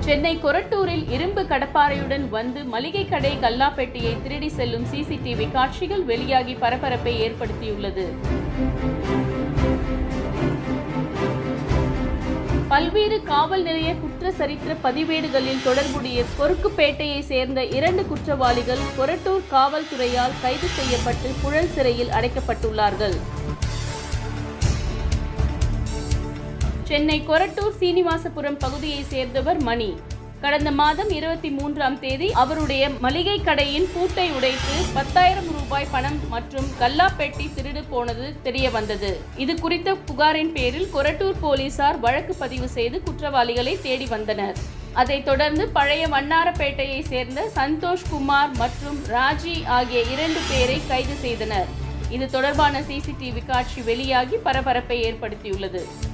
சென்னை கொரட்டூரில் இரும்பு கடப்பாறையுடன் வந்து மளிகை கடை கல்லாப்பெட்டியை திருடி செல்லும் சிசிடிவி காட்சிகள் வெளியாகி பரபரப்பை ஏற்படுத்தியுள்ளது பல்வேறு காவல் நிலைய குற்ற சரித்திர பதிவேடுகளில் தொடர்புடைய கொருக்குப்பேட்டையை சேர்ந்த இரண்டு குற்றவாளிகள் கொரட்டூர் காவல்துறையால் கைது செய்யப்பட்டு புழல் சிறையில் அடைக்கப்பட்டுள்ளார்கள் சென்னை கொரட்டூர் சீனிவாசபுரம் பகுதியை சேர்ந்தவர் மணி கடந்த மாதம் இருபத்தி மூன்றாம் தேதி அவருடைய மளிகை கடையின் பூட்டை உடைத்து பத்தாயிரம் ரூபாய் பணம் மற்றும் கல்லாப்பெட்டி திருடு போனது தெரிய வந்தது இது குறித்த புகாரின் பேரில் கொரட்டூர் போலீசார் வழக்கு பதிவு செய்து குற்றவாளிகளை தேடி வந்தனர் அதைத் தொடர்ந்து பழைய வண்ணாரப்பேட்டையை சேர்ந்த சந்தோஷ் குமார் மற்றும் ராஜி ஆகிய இரண்டு பேரை கைது செய்தனர் இது தொடர்பான சிசிடிவி காட்சி வெளியாகி பரபரப்பை ஏற்படுத்தியுள்ளது